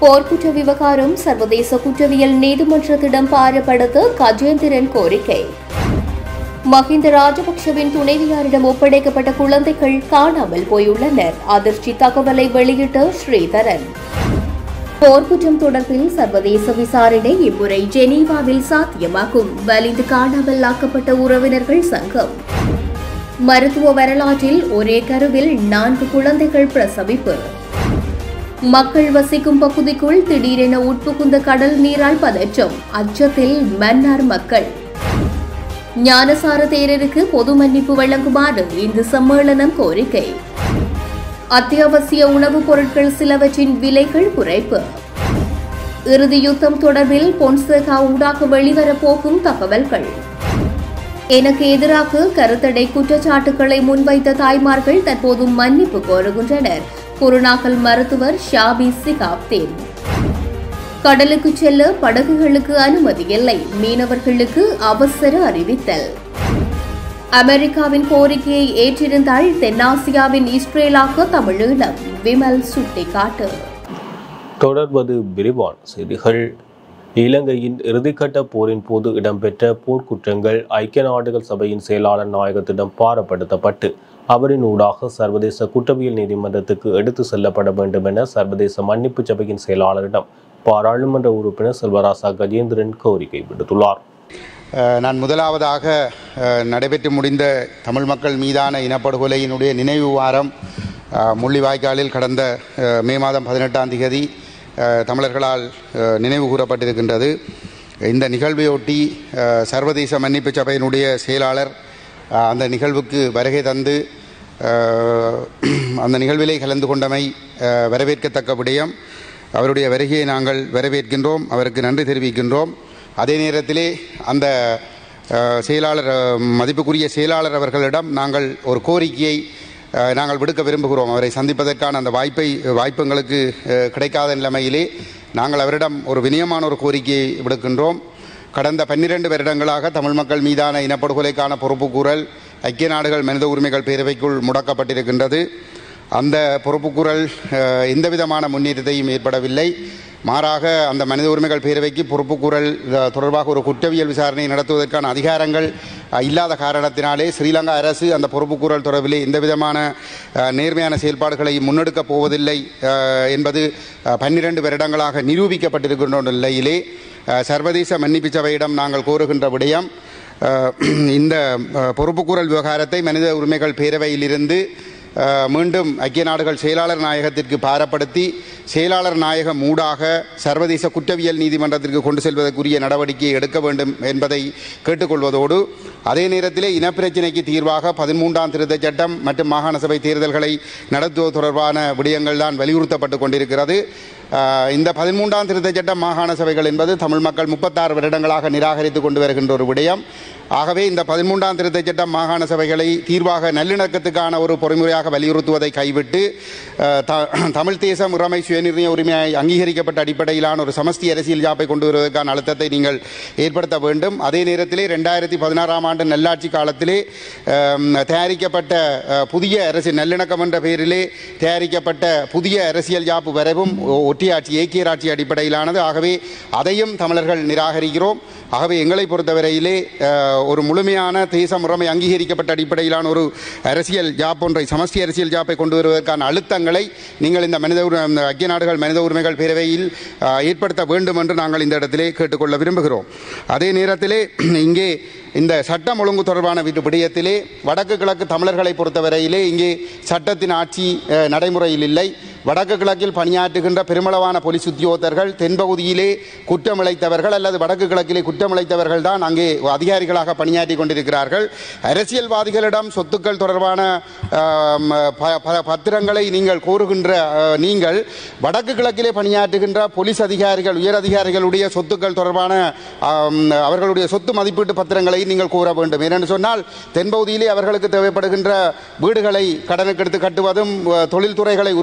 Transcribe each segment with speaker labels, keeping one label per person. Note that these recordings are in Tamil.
Speaker 1: போர்க்குற்ற விவகாரம் சர்வதேச குற்றவியல் நீதிமன்றத்திடம் பாரப்படுத்த கஜேந்திரன் கோரிக்கை மஹிந்த ராஜபக்ஷவின் துணைவியாரிடம் ஒப்படைக்கப்பட்ட குழந்தைகள் காணாமல் போயுள்ளனர் அதிர்ச்சி தகவலை வெளியிட்ட ஸ்ரீதரன் போர்க்குற்றம் தொடர்பில் சர்வதேச விசாரணை இம்முறை ஜெனீவாவில் சாத்தியமாகும் வலிந்து காணாமல் ஆக்கப்பட்ட உறவினர்கள் சங்கம் மருத்துவ வரலாற்றில் ஒரே கருவில் நான்கு குழந்தைகள் பிரசவிப்பு மக்கள் வசிக்கும் பகுதிக்குள் திடீரென உட்புகுந்த கடல் நீரால் பதற்றம் அச்சத்தில் மன்னார் மக்கள் ஞானசார தேரருக்கு பொது மன்னிப்பு வழங்குமாறு இந்த சம்மேளனம் கோரிக்கை அத்தியாவசிய உணவுப் பொருட்கள் சிலவற்றின் விலைகள் குறைப்பு இறுதி யுத்தம் தொடர்பில் பொன்சேகா ஊடாக வெளிவரப் போகும் தகவல்கள் எனக்கு எதிராக கருத்தடை குற்றச்சாட்டுகளை முன்வைத்த தாய்மார்கள் தற்போது மன்னிப்பு கோருகின்றனர் குருநாகல் மருத்துவர் ஷாபி சிகாப்தேன் கடலுக்கு செல்ல படகுகளுக்கு அனுமதி இல்லை மீனவர்களுக்கு அவசர அறிவித்தல் அமெரிக்காவின் கோரிக்கையை ஏற்றிருந்தால் தென்னாசியாவின் இஸ்ரேலாக தமிழீழம் விமல் சுட்டிக்காட்டு
Speaker 2: தொடர்வது விரிவான செய்திகள் இலங்கையின் இறுதிக்கட்ட போரின் போது இடம்பெற்ற போர்க்குற்றங்கள் ஐக்கிய நாடுகள் சபையின் செயலாளர் நாயகத்திடம் பாரப்படுத்தப்பட்டு அவரின் ஊடாக சர்வதேச குற்றவியல் நீதிமன்றத்துக்கு எடுத்து செல்லப்பட வேண்டும் என சர்வதேச மன்னிப்பு சபையின் செயலாளரிடம் பாராளுமன்ற உறுப்பினர் செல்வராசா கஜேந்திரன் கோரிக்கை விடுத்துள்ளார்
Speaker 3: அஹ், நான் முதலாவதாக அஹ், நடைபெற்று முடிந்த தமிழ் மக்கள் மீதான இனப்படுகொலையினுடைய நினைவு வாரம் அஹ், முள்ளிவாய்க்காலில் கடந்த அஹ், மே மாதம் பதினெட்டாம் தேதி அஹ், தமிழர்களால் அஹ், நினைவு கூறப்பட்டிருக்கின்றது இந்த நிகழ்வையொட்டி அஹ், சர்வதேச மன்னிப்பு சபையினுடைய செயலாளர் அஹ், அந்த நிகழ்வுக்கு வருகை தந்து அஹ், அந்த நிகழ்விலே கலந்து கொண்டமை அஹ், வரவேற்கத்தக்க விடயம் அவருடைய வருகையை நாங்கள் வரவேற்கின்றோம் அவருக்கு நன்றி தெரிவிக்கின்றோம் அதே நேரத்திலே அந்த அஹ், செயலாளர் அஹ், மதிப்புக்குரிய செயலாளர் அவர்களிடம் நாங்கள் ஒரு கோரிக்கையை அஹ், நாங்கள் விடுக்க விரும்புகிறோம் அவரை சந்திப்பதற்கான அந்த வாய்ப்பை வாய்ப்பு எங்களுக்கு அஹ், கிடைக்காத நிலைமையிலே நாங்கள் அவரிடம் ஒரு வினயமான ஒரு கோரிக்கையை விடுக்கின்றோம் கடந்த பன்னிரண்டு வருடங்களாக தமிழ் மக்கள் மீதான இனப்படுகொலைக்கான பொறுப்புக்கூறல் ஐக்கிய நாடுகள் மனித உரிமைகள் பேரவைக்குள் முடக்கப்பட்டிருக்கின்றது அந்த பொறுப்புக்கூறல் அஹ், எந்தவிதமான முன்னேற்றத்தையும் ஏற்படவில்லை மாறாக அந்த மனித உரிமைகள் பேரவைக்கு பொறுப்புக்கூறல் அஹ், தொடர்பாக ஒரு குற்றவியல் விசாரணை நடத்துவதற்கான அதிகாரங்கள் அஹ், இல்லாத காரணத்தினாலே ஸ்ரீலங்கா அரசு அந்த பொறுப்புக்கூறல் தொடர்பிலே எந்தவிதமான அஹ், நேர்மையான செயல்பாடுகளை முன்னெடுக்கப் போவதில்லை அஹ், என்பது அஹ், பன்னிரண்டு வருடங்களாக நிரூபிக்கப்பட்டிருக்கின்ற நிலையிலே அஹ், சர்வதேச மன்னிப்பு சபையிடம் நாங்கள் கோருகின்ற விடயம் அஹ், இந்த அஹ், பொறுப்புக்கூறல் விவகாரத்தை மனித உரிமைகள் பேரவையிலிருந்து அஹ், மீண்டும் ஐக்கிய நாடுகள் செயலாளர் நாயகத்திற்கு பாரப்படுத்தி செயலாளர் நாயகம் ஊடாக சர்வதேச குற்றவியல் நீதிமன்றத்திற்கு கொண்டு செல்வதற்குரிய நடவடிக்கையை எடுக்க வேண்டும் என்பதை கேட்டுக்கொள்வதோடு அதே நேரத்திலே இனப்பிரச்சினைக்கு தீர்வாக பதிமூன்றாம் திருத்தச் சட்டம் மற்றும் மாகாண சபை தேர்தல்களை நடத்துவது தொடர்பான விடயங்கள் தான் வலியுறுத்தப்பட்டு கொண்டிருக்கிறது அஹ், இந்த பதிமூன்றாம் திருத்தச் சட்டம் மாகாண சபைகள் என்பது தமிழ் மக்கள் முப்பத்தாறு வருடங்களாக நிராகரித்து கொண்டு வருகின்ற ஒரு விடயம் ஆகவே இந்த பதிமூன்றாம் திருத்தச் சட்டம் மாகாண சபைகளை தீர்வாக நல்லிணக்கத்துக்கான ஒரு பொறிமுறையாக வலியுறுத்துவதை கைவிட்டு அஹ், த- தமிழ் தேசம் உரிமை சுயநிர்ணய உரிமையை அங்கீகரிக்கப்பட்ட அடிப்படையிலான ஒரு சமஸ்தி அரசியல் ஜாப்பை கொண்டு வருவதற்கான அழுத்தத்தை நீங்கள் ஏற்படுத்த வேண்டும் அதே நேரத்திலே ரெண்டாயிரத்தி பதினாறாம் ஆண்டு நல்லாட்சி காலத்திலே அஹ், தயாரிக்கப்பட்ட அஹ், புதிய அரசு நல்லிணக்கம் என்ற பெயரிலே தயாரிக்கப்பட்ட புதிய அரசியல் ஜாப்பு வரைவும் ஒ- ஒற்றியாட்சி ஏக்கியராட்சி அடிப்படையிலானது ஆகவே அதையும் தமிழர்கள் நிராகரிக்கிறோம் ஆகவே எங்களை பொறுத்தவரையிலே அஹ், ஒரு முழுமையான தேச முறைமை அங்கீகரிக்கப்பட்ட அடிப்படையிலான ஒரு அரசியல் ஜாப் ஒன்றை சமஷ்டி அரசியல் ஜாப்பை கொண்டு வருவதற்கான அழுத்தங்களை நீங்கள் இந்த மனித உரி- இந்த ஐக்கிய நாடுகள் மனித உரிமைகள் பேரவையில் அஹ், ஏற்படுத்த வேண்டும் என்று நாங்கள் இந்த இடத்திலே கேட்டுக்கொள்ள விரும்புகிறோம் அதே நேரத்திலே இங்கே இந்த சட்டம் ஒழுங்கு தொடர்பான விடு- விடயத்திலே வடக்கு கிழக்கு தமிழர்களை பொறுத்தவரையிலே இங்கே சட்டத்தின் ஆட்சி அஹ், நடைமுறையில் இல்லை வடக்கு கிழக்கில் பணியாற்றுகின்ற பெருமளவான போலீஸ் உத்தியோகத்தர்கள் தென்பகுதியிலே குற்றமிழைத்தவர்கள் அல்லது வடக்கு கிழக்கிலே குற்றமிழைத்தவர்கள் தான் அங்கே அதிகாரிகளாக பணியாற்றி கொண்டிருக்கிறார்கள் அரசியல்வாதிகளிடம் சொத்துக்கள் தொடர்பான ஆம், ப- ப- பத்திரங்களை நீங்கள் கோருகின்ற அஹ், நீங்கள் வடக்கு கிழக்கிலே பணியாற்றுகின்ற போலீஸ் அதிகாரிகள் உயர் அதிகாரிகளுடைய சொத்துக்கள் தொடர்பான ஆம், அவர்களுடைய சொத்து மதிப்பீட்டு பத்திரங்களை நீங்கள் கூற வேண்டும் ஏனென்று சொன்னால் தென்பகுதியிலே அவர்களுக்கு தேவைப்படுகின்ற வீடுகளை கடனுக்கு எடுத்து கட்டுவதும் அஹ், தொழில்துறைகளை உருவாக்கி விடுவதும்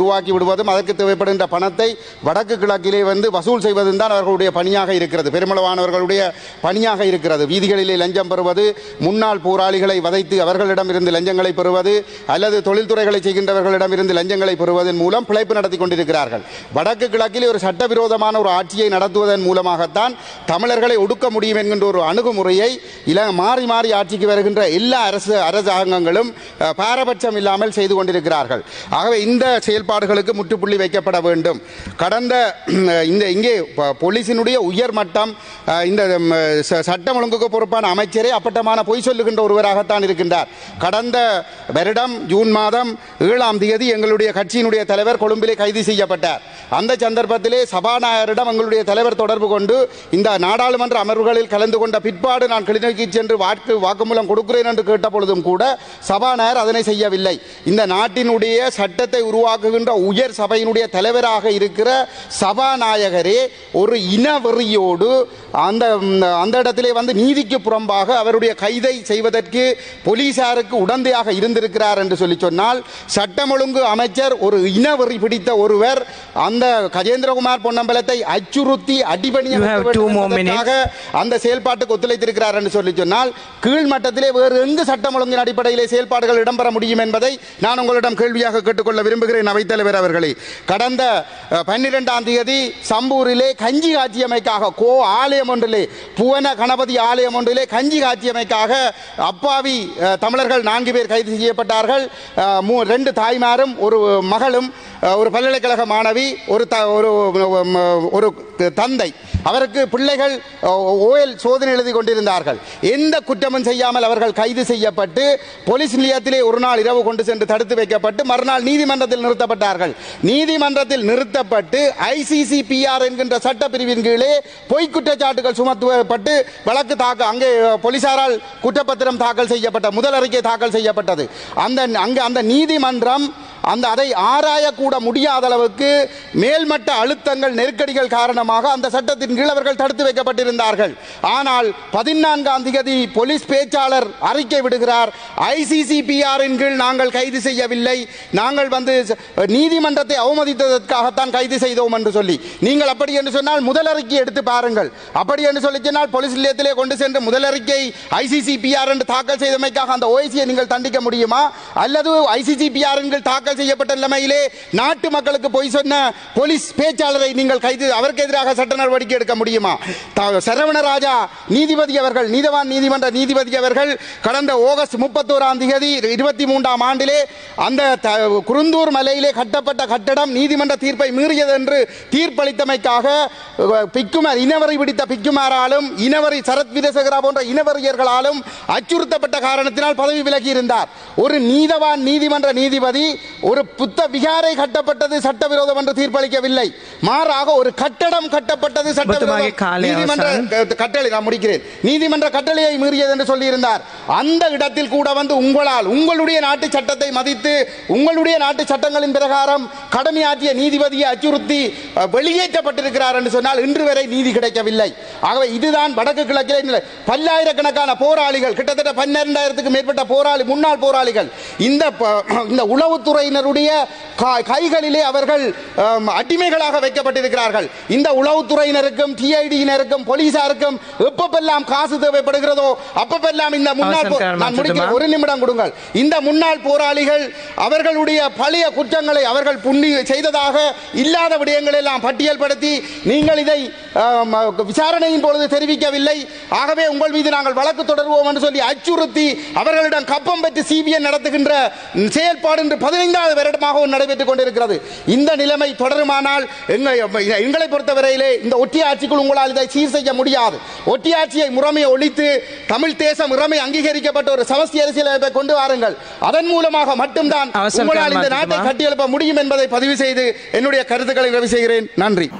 Speaker 3: பெறுவதும் அதற்கு தேவைப்படுகின்ற பணத்தை வடக்கு கிழக்கிலே வந்து வசூல் செய்வதும் தான் அவர்களுடைய பணியாக இருக்கிறது பெருமளவானவர்களுடைய பணியாக இருக்கிறது வீதிகளிலே லஞ்சம் பெறுவது முன்னாள் போராளிகளை வதைத்து அவர்களிடமிருந்து லஞ்சங்களை பெறுவது அல்லது தொழில்துறைகளை செய்கின்றவர்களிடமிருந்து லஞ்சங்களை பெறுவதன் மூலம் பிழைப்பு நடத்தி கொண்டிருக்கிறார்கள் வடக்கு கிழக்கிலே ஒரு சட்டவிரோதமான ஒரு ஆட்சியை நடத்துவதன் மூலமாகத்தான் தமிழர்களை ஒடுக்க முடியும் என்கின்ற ஒரு அணுகுமுறையை இல மாறி மாறி ஆட்சிக்கு வருகின்ற எல்லா அரசு அரசாங்கங்களும் அஹ், பாரபட்சம் இல்லாமல் செய்து கொண்டிருக்கிறார்கள் ஆகவே இந்த செயல்பாடுகளுக்கு முற்றுப்புள்ளி வைக்கப்பட வேண்டும் கடந்த உம், இந்த இங்கே ப- போலீசினுடைய உயர் மட்டம் அஹ், இந்த உம், ச- சட்டம் ஒழுங்குக்கு பொறுப்பான அமைச்சரே அப்பட்டமான பொய் சொல்லுகின்ற ஒருவராகத்தான் இருக்கின்றார் கடந்த வருடம் ஜூன் மாதம் ஏழாம் தேதி எங்களுடைய கட்சியினுடைய தலைவர் கொழும்பிலே கைது செய்யப்பட்டார் அந்த சந்தர்ப்பத்திலே சபாநாயகரிடம் எங்களுடைய தலைவர் தொடர்பு கொண்டு இந்த நாடாளுமன்ற அமர்வுகளில் கலந்து கொண்ட பிற்பாடு நான் கிளிநொச்சிக்கு சென்று வாக்கு வாக்குமூலம் கொடுக்கிறேன் என்று கேட்ட பொழுதும் கூட சபாநாயகர் அதனை செய்யவில்லை இந்த நாட்டினுடைய சட்டத்தை உருவாக்குகின்ற உயர் சபையினுடைய தலைவராக இருக்கிற சபாநாயகரே ஒரு இனவெறியோடு அந்த அந்த இடத்திலே வந்து நீதிக்கு புறம்பாக அவருடைய கைதை செய்வதற்கு போலீசாருக்கு உடந்தையாக இருந்திருக்கிறார் என்று சொல்லி சொன்னால் சட்டம் ஒழுங்கு அமைச்சர் ஒரு இனவெறி பிடித்த ஒருவர் அந்த கஜேந்திரகுமார் பொன்னம்பலத்தை அச்சுறுத்தி அடிபணிய
Speaker 4: You have
Speaker 3: வைக்க
Speaker 4: two
Speaker 3: வேண்டும்
Speaker 4: more
Speaker 3: என்பதற்காக அந்த செயல்பாட்டுக்கு ஒத்துழைத்திருக்கிறார் என்று சொல்லி சொன்னால் கீழ் மட்டத்திலே வேறு எங்கு சட்டம் ஒழுங்கின் அடிப்படையிலே செயல்பாடுகள் இடம்பெற முடியும் என்பதை நான் உங்களிடம் கேள்வியாக கேட்டுக்கொள்ள விரும்புகிறேன் அவைத்தலைவர் அவர்களே கடந்த அஹ், பன்னிரெண்டாம் தேதி சம்பூரிலே கஞ்சி காட்சியமைக்காக கோ ஆலயம் ஒன்றிலே புவன கணபதி ஆலயம் ஒன்றிலே கஞ்சி காட்சியமைக்காக அப்பாவி அஹ், தமிழர்கள் நான்கு பேர் கைது செய்யப்பட்டார்கள் அஹ், மூ- ரெண்டு தாய்மாரும் ஒரு மகளும் அஹ், ஒரு பல்கலைக்கழக மாணவி ஒரு த ஒரு உம், ஒரு தந்தை அவருக்கு பிள்ளைகள் ஓயல் சோதனை எழுதி கொண்டிருந்தார்கள் எந்த குற்றமும் செய்யாமல் அவர்கள் கைது செய்யப்பட்டு போலீஸ் நிலையத்திலே ஒரு நாள் இரவு கொண்டு சென்று தடுத்து வைக்கப்பட்டு மறுநாள் நீதிமன்றத்தில் நிறுத்தப்பட்டார்கள் நீதிமன்றத்தில் நிறுத்தப்பட்டு ஐசிசிபிஆர் என்கின்ற சட்ட பிரிவின் கீழே பொய் குற்றச்சாட்டுகள் சுமத்தப்பட்டு வழக்கு தாக்க அங்கே அஹ், போலீசாரால் குற்றப்பத்திரம் தாக்கல் செய்யப்பட்ட முதல் அறிக்கை தாக்கல் செய்யப்பட்டது அந்த அங்கே அந்த நீதிமன்றம் அந்த அதை ஆராயக்கூட முடியாத அளவுக்கு மேல்மட்ட அழுத்தங்கள் நெருக்கடிகள் காரணமாக அந்த சட்டத்தின் கீழ் அவர்கள் தடுத்து வைக்கப்பட்டிருந்தார்கள் ஆனால் பதினான்காம் தேதி போலீஸ் பேச்சாளர் அறிக்கை விடுகிறார் ஐசிசிபிஆரின் கீழ் நாங்கள் கைது செய்யவில்லை நாங்கள் வந்து நீதிமன்றத்தை அவமதித்ததற்காகத்தான் கைது செய்தோம் என்று சொல்லி நீங்கள் அப்படி என்று சொன்னால் முதல் அறிக்கை எடுத்து பாருங்கள் அப்படி என்று சொல்லி சொன்னால் போலீஸ் நிலையத்திலே கொண்டு சென்று முதல் அறிக்கை ஐசிசிபிஆர் என்று தாக்கல் செய்தமைக்காக அந்த ஓய்சியை நீங்கள் தண்டிக்க முடியுமா அல்லது ஐசிசிபிஆர் தாக்கல் செய்யப்பட்ட நிலைமையிலே நாட்டு மக்களுக்கு பொய் சொன்ன போலீஸ் பேச்சாளரை நீங்கள் கைது அவருக்கு எதிராக சட்ட நடவடிக்கை எடுக்க முடியுமா த- சரவணராஜா நீதிபதி அவர்கள் நீதவான் நீதிமன்ற நீதிபதி அவர்கள் கடந்த ஆகஸ்ட் முப்பத்தோராம் தேதி இருபத்தி மூன்றாம் ஆண்டிலே அந்த த- குருந்தூர் மலையிலே கட்டப்பட்ட கட்டடம் நீதிமன்ற தீர்ப்பை மீறியது என்று தீர்ப்பளித்தமைக்காக அஹ், பிக்குமார் இனவரை பிடித்த பிக்குமாராலும் இனவரை சரத் விதசகரா போன்ற இனவரியர்களாலும் அச்சுறுத்தப்பட்ட காரணத்தினால் பதவி விலகி இருந்தார் ஒரு நீதவான் நீதிமன்ற நீதிபதி ஒரு புத்த விகாரை கட்டப்பட்டது சட்டவிரோதம் என்று தீர்ப்பளிக்கவில்லை மாறாக ஒரு கட்டடம் கட்டப்பட்டது
Speaker 4: ஒட்டுமாகி
Speaker 3: சட்டவிரோதம்
Speaker 4: காலை
Speaker 3: நீதிமன்ற
Speaker 4: அவசானம்.
Speaker 3: க- கட்டளை நான் முடிக்கிறேன் நீதிமன்ற கட்டளையை மீறியது என்று சொல்லியிருந்தார் அந்த இடத்தில் கூட வந்து உங்களால் உங்களுடைய நாட்டு சட்டத்தை மதித்து உங்களுடைய நாட்டு சட்டங்களின் பிரகாரம் கடமையாற்றிய நீதிபதியை அச்சுறுத்தி அஹ், வெளியேற்றப்பட்டிருக்கிறார் என்று சொன்னால் இன்று வரை நீதி கிடைக்கவில்லை ஆகவே இதுதான் வடக்கு கிழக்கிலே நிலை. பல்லாயிரக்கணக்கான போராளிகள் கிட்டத்தட்ட பன்னிரெண்டாயிரத்துக்கு மேற்பட்ட போராளி முன்னாள் போராளிகள் இந்த ப- இந்த உளவுத்துறையினருடைய கா- கைகளிலே அவர்கள் அம், அடிமைகளாக வைக்கப்பட்டிருக்கிறார்கள் இந்த உளவுத்துறையினருக்கும் டிஐடியினருக்கும் போலீசாருக்கும் எப்பப்பெல்லாம் காசு தேவைப்படுகிறதோ அப்பப்பெல்லாம் இந்த முன்னாள் போ-
Speaker 4: அவசரம்
Speaker 3: நான் முடிக்கிறேன்
Speaker 4: காரணம்
Speaker 3: ஒரு நிமிடம் கொடுங்கள் இந்த முன்னாள் போராளிகள் அவர்களுடைய பழைய குற்றங்களை அவர்கள் புண்ணி செய்ததாக இல்லாத விடயங்களை எல்லாம் பட்டியல்படுத்தி நீங்கள் இதை ஆம், விசாரணையின் பொழுது தெரிவிக்கவில்லை ஆகவே உங்கள் மீது நாங்கள் வழக்கு தொடர்வோம் என்று சொல்லி அச்சுறுத்தி அவர்களிடம் கப்பம் பெற்று சிபிஐ நடத்துகின்ற செயல்பாடு இன்று பதினைந்தாவது வருடமாக நடைபெற்றுக் கொண்டிருக்கிறது இந்த நிலைமை தொடருமானால் எங்களை எங்களை பொறுத்தவரையிலே இந்த ஒட்டியாட்சிக்குள் உங்களால் இதை சீர் செய்ய முடியாது ஒட்டியாட்சியை முறைமையை ஒழித்து தமிழ் தேசம் முறைமை அங்கீகரிக்கப்பட்ட ஒரு சமஸ்தி அரசியலமைப்பை கொண்டு வாருங்கள் அதன் மூலமாக மட்டும்தான்
Speaker 4: அவசர
Speaker 3: உங்களால் இந்த
Speaker 4: காலம்
Speaker 3: நாட்டை
Speaker 4: ஆட்டுமா?
Speaker 3: கட்டியெழுப்ப முடியும் என்பதை பதிவு செய்து என்னுடைய கருத்துக்களை நிறைவு செய்கிறேன் நன்றி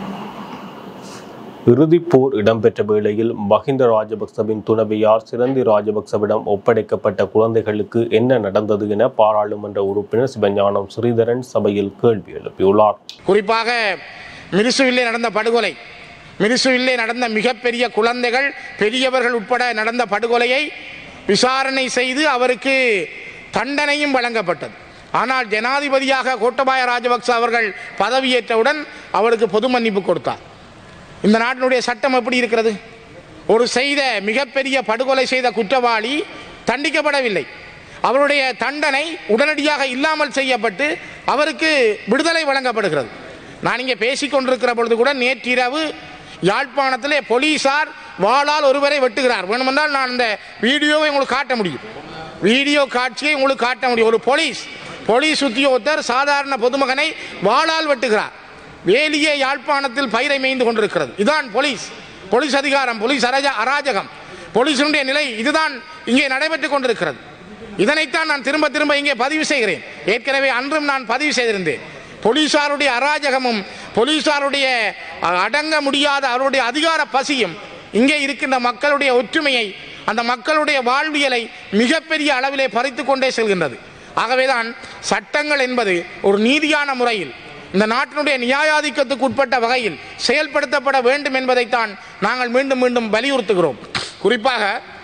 Speaker 2: இறுதிப் போர் இடம்பெற்ற வேளையில் மஹிந்த ராஜபக்சவின் துணைவியார் சிரந்தி ராஜபக்சவிடம் ஒப்படைக்கப்பட்ட குழந்தைகளுக்கு என்ன நடந்தது என பாராளுமன்ற உறுப்பினர் சிவஞானம் ஸ்ரீதரன் சபையில் கேள்வி எழுப்பியுள்ளார்
Speaker 5: குறிப்பாக மிரிசுவில்லே நடந்த படுகொலை மிரிசுவில்லே நடந்த மிகப்பெரிய குழந்தைகள் பெரியவர்கள் உட்பட நடந்த படுகொலையை விசாரணை செய்து அவருக்கு தண்டனையும் வழங்கப்பட்டது ஆனால் ஜனாதிபதியாக கோட்டபாய ராஜபக்ச அவர்கள் பதவியேற்றவுடன் அவருக்கு பொது மன்னிப்பு கொடுத்தார் இந்த நாட்டினுடைய சட்டம் எப்படி இருக்கிறது ஒரு செய்த மிகப்பெரிய படுகொலை செய்த குற்றவாளி தண்டிக்கப்படவில்லை அவருடைய தண்டனை உடனடியாக இல்லாமல் செய்யப்பட்டு அவருக்கு விடுதலை வழங்கப்படுகிறது நான் இங்கே பேசிக் கொண்டிருக்கிற பொழுது கூட நேற்றிரவு யாழ்ப்பாணத்திலே போலீசார் வாளால் ஒருவரை வெட்டுகிறார் வேணுமென்றால் நான் இந்த வீடியோவை உங்களுக்கு காட்ட முடியும் வீடியோ காட்சியை உங்களுக்கு காட்ட முடியும் ஒரு போலீஸ் போலீஸ் உத்தியோகத்தர் சாதாரண பொதுமகனை வாளால் வெட்டுகிறார் வேலியே யாழ்ப்பாணத்தில் பயிரை மேய்ந்து கொண்டிருக்கிறது இதுதான் போலீஸ் போலீஸ் அதிகாரம் போலீஸ் அரஜ அராஜகம் போலீஸினுடைய நிலை இதுதான் இங்கே நடைபெற்றுக் கொண்டிருக்கிறது இதனைத்தான் நான் திரும்ப திரும்ப இங்கே பதிவு செய்கிறேன் ஏற்கனவே அன்றும் நான் பதிவு செய்திருந்தேன் போலீசாருடைய அராஜகமும் போலீசாருடைய அஹ், அடங்க முடியாத அவருடைய அதிகார பசியும் இங்கே இருக்கின்ற மக்களுடைய ஒற்றுமையை அந்த மக்களுடைய வாழ்வியலை மிகப்பெரிய அளவிலே பறித்துக் கொண்டே செல்கின்றது ஆகவேதான் சட்டங்கள் என்பது ஒரு நீதியான முறையில் இந்த நாட்டினுடைய நியாயாதிக்கத்துக்கு உட்பட்ட வகையில் செயல்படுத்தப்பட வேண்டும் என்பதைத்தான் நாங்கள் மீண்டும் மீண்டும் வலியுறுத்துகிறோம் குறிப்பாக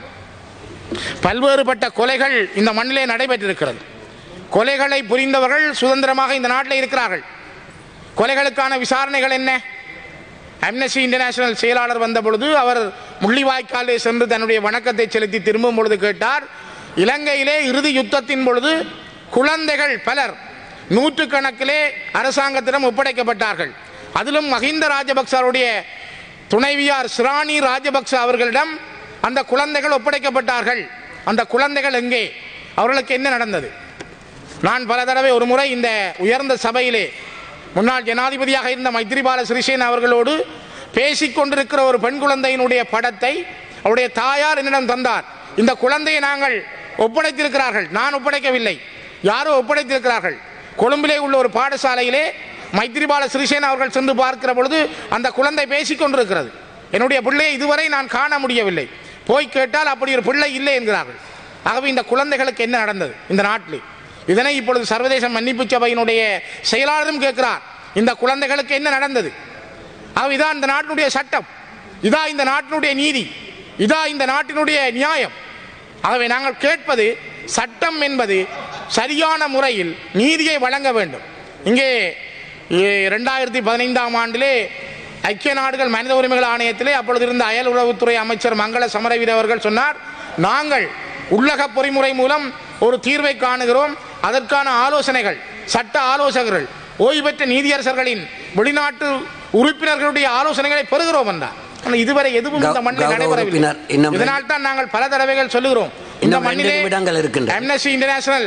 Speaker 5: பல்வேறுபட்ட கொலைகள் இந்த மண்ணிலே நடைபெற்றிருக்கிறது கொலைகளை புரிந்தவர்கள் சுதந்திரமாக இந்த நாட்டில் இருக்கிறார்கள் கொலைகளுக்கான விசாரணைகள் என்ன அம்னஸ்டி இன்டர்நேஷனல் செயலாளர் வந்த பொழுது அவர் முள்ளிவாய்க்காலே சென்று தன்னுடைய வணக்கத்தை செலுத்தி திரும்பும் பொழுது கேட்டார் இலங்கையிலே இறுதி யுத்தத்தின் பொழுது குழந்தைகள் பலர் நூற்றுக்கணக்கிலே அரசாங்கத்திடம் ஒப்படைக்கப்பட்டார்கள் அதிலும் மஹிந்த ராஜபக்சருடைய துணைவியார் சிராணி ராஜபக்ச அவர்களிடம் அந்த குழந்தைகள் ஒப்படைக்கப்பட்டார்கள் அந்த குழந்தைகள் எங்கே அவர்களுக்கு என்ன நடந்தது நான் பல தடவை ஒரு முறை இந்த உயர்ந்த சபையிலே முன்னாள் ஜனாதிபதியாக இருந்த மைத்ரிபால சிறிசேன அவர்களோடு பேசிக் கொண்டிருக்கிற ஒரு பெண் குழந்தையினுடைய படத்தை அவருடைய தாயார் என்னிடம் தந்தார் இந்த குழந்தையை நாங்கள் ஒப்படைத்திருக்கிறார்கள் நான் ஒப்படைக்கவில்லை யாரோ ஒப்படைத்திருக்கிறார்கள் கொழும்பிலே உள்ள ஒரு பாடசாலையிலே மைத்ரிபால சிறிசேன அவர்கள் சென்று பார்க்கிற பொழுது அந்த குழந்தை பேசிக் கொண்டிருக்கிறது என்னுடைய பிள்ளையை இதுவரை நான் காண முடியவில்லை போய் கேட்டால் அப்படி ஒரு பிள்ளை இல்லை என்கிறார்கள் ஆகவே இந்த குழந்தைகளுக்கு என்ன நடந்தது இந்த நாட்டில் இதனை இப்பொழுது சர்வதேச மன்னிப்பு சபையினுடைய செயலாளரும் கேட்கிறார் இந்த குழந்தைகளுக்கு என்ன நடந்தது ஆகவே இதான் இந்த நாட்டினுடைய சட்டம் இதா இந்த நாட்டினுடைய நீதி இதா இந்த நாட்டினுடைய நியாயம் ஆகவே நாங்கள் கேட்பது சட்டம் என்பது சரியான முறையில் நீதியை வழங்க வேண்டும் இங்கே ரெண்டாயிரத்தி பதினைந்தாம் ஆண்டிலே ஐக்கிய நாடுகள் மனித உரிமைகள் ஆணையத்திலே அப்பொழுது இருந்த அயல் உறவுத்துறை அமைச்சர் மங்கள சமரவீர அவர்கள் சொன்னார் நாங்கள் உள்ளக பொறிமுறை மூலம் ஒரு தீர்வை காணுகிறோம் அதற்கான ஆலோசனைகள் சட்ட ஆலோசகர்கள் ஓய்வு பெற்ற நீதியரசர்களின் வெளிநாட்டு உறுப்பினர்களுடைய ஆலோசனைகளை பெறுகிறோம் என்றார் ஆனால் இதுவரை எதுவும் இந்த
Speaker 4: கௌ-
Speaker 5: மண்ணில்
Speaker 4: கௌரவ
Speaker 5: நடைபெறவில்லை
Speaker 4: உறுப்பினர், இன்னும்
Speaker 5: இதனால் தான் நாங்கள் பல தடவைகள் சொல்லுகிறோம் இந்த
Speaker 4: இன்னும் ரெண்டு
Speaker 5: மண்ணிலே
Speaker 4: நிமிடங்கள் இருக்கின்றன.
Speaker 5: அம்னஸ்டி இன்டர்நேஷனல்